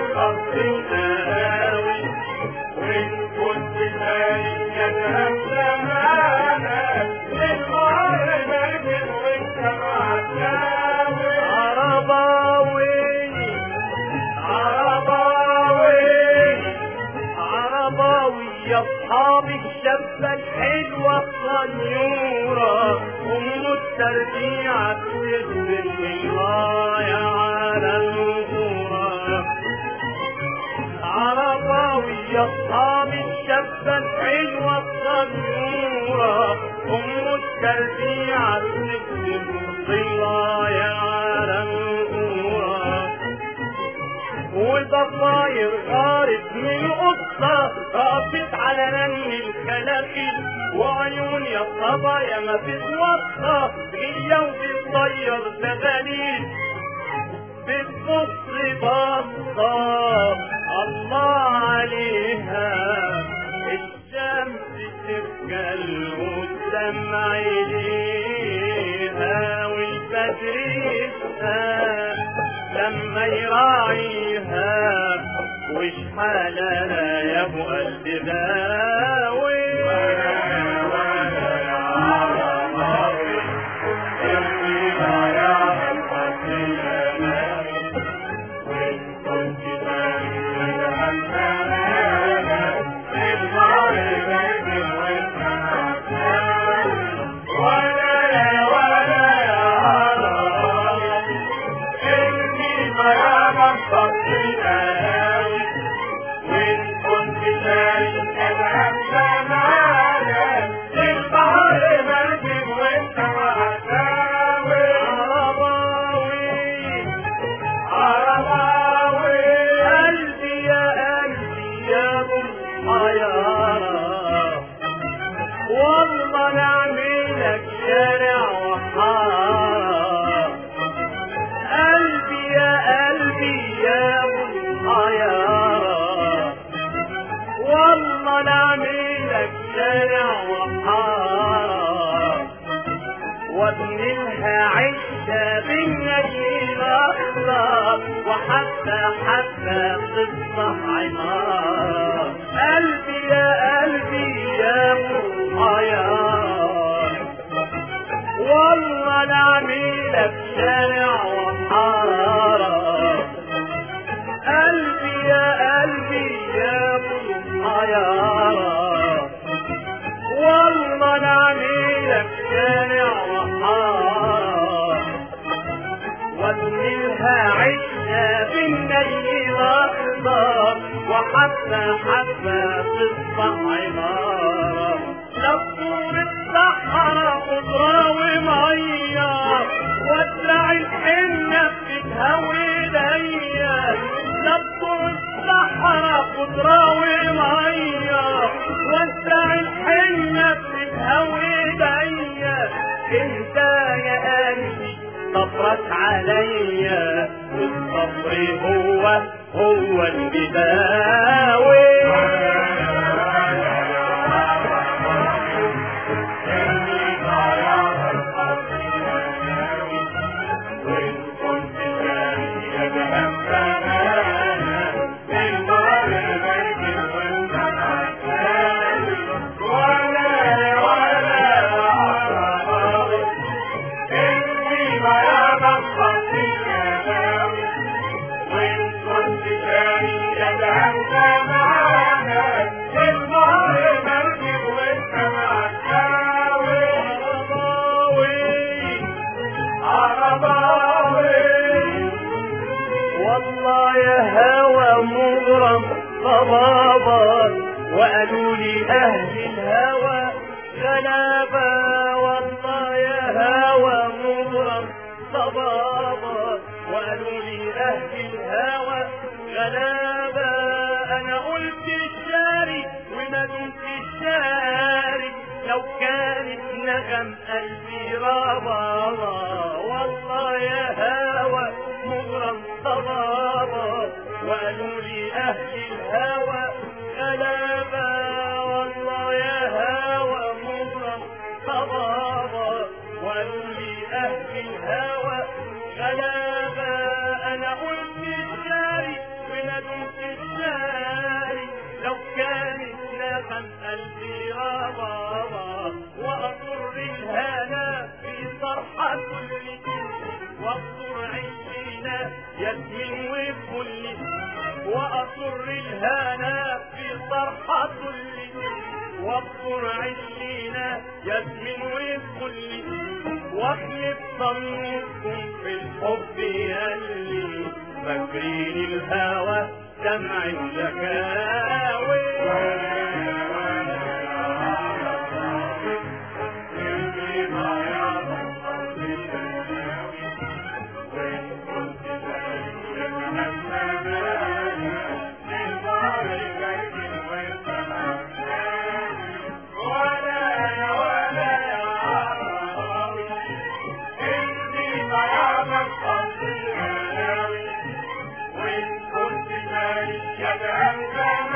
عرباوي عرباوي عرباوي يا اصحاب الشابة الحلوة الصنيورة ام التربيع بتسبق الغاية على الغورة عرباوي يا اصحاب الشابة الحلوة الصنيورة ام التربيع بتسبق الغاية على الغورة والبصاير غارت من قصة رقصت على رن الخلاخل وعيون يا الصبايا ما بتوصى هي وبتطير زغاليل بتبص بصة الله عليها الشمس تبقى قدام عينيها والبدر يسهى لما يراعيها وش حالها يا ابو قلب غاوي عرباوي عرباوي قلبي يا قلبي يا ابو الحيارة والله نعملك شارع وحارة قلبي يا قلبي يا ابو الحيارة والله نعملك شارع وحارة وابن لها عشة بالنجيل أخضر وحتى حتى تصبح عمار قلبي يا قلبي يا محيار والله نعملك شارع وحارة قلبي يا قلبي يا محيار والله نعملك شارع وحارة وادملها عشة بالنيل أخضر وحتى حتى تصبح عمارة لطور الصحراء خضرة ومية وازرع الحنة بتتهوي ايديا لطور الصحراء خضرة ومية وازرع الحنة بتتهوي ايديا انت يا قلبي صبرك عليا والصبر هو هو البداوي والله يا هوى مغرم صبابا وقالوا لي اهل الهوى غلابة والله يا هوى مغرم صبابا وقالوا لي اهل الهوى غلابة انا قلت الشاري وما دمت الشاري لو كانت نغم قلبي ربابا والله يا هوى مغرم صبابا وقالوا لي اهل الهوى غلابة والله يا هوى مغرم صبابا وقالوا لي اهل الهوى غلابة انا قلت الشاري وندم قلبي يا بابا وأطر الهنا في صرحة كل واقصر عينينا ياسمين وكل وأطر الهنا في صرحة كل واقصر عينينا ياسمين وكل واخلف صمتكم في الحب ياللي فاكرين الهوى دمع الشكاوي يا